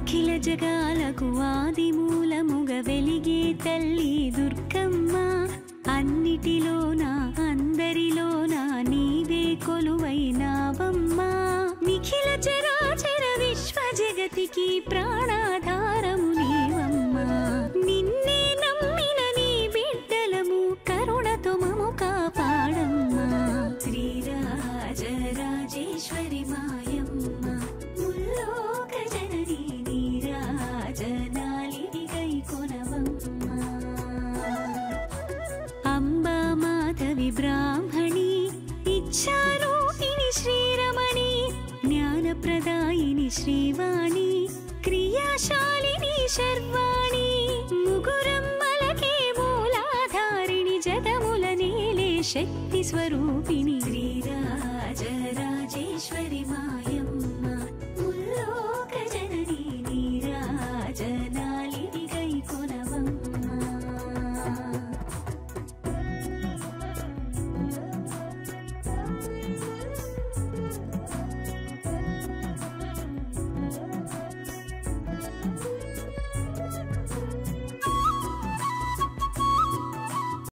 అఖిల జగాలకు ఆది మూలముగ వెలిగే తల్లి దుర్గమ్మ అన్నిటిలోన అందరిలోన నీవే కొలువైనావమ్మా నిఖిల చరాచర విశ్వ జగతికి ప్రాణాధారము నీవమ్మా నిన్నే నమ్మిన నీ బిడ్డలము కరుణతో మము కాపాడమ్మా శ్రీరాజరాజేశ్వరి మాయమ్మ ముల్లోక జనని నీరాజనాలిని గై కొనవమ్మా అంబా మాధవి బ్రాహ్మణి ఇచ్చారూపిణి శ్రీరమణి జ్ఞానప్రదాయిని శ్రీవాణి క్రియాశాలిని శర్వాణి ముగురమ్మలకే మూలాధారిణి జగముల నేలే శక్తి స్వరూపిణి శ్రీరాజరాజేశ్వరి మాయమ్మ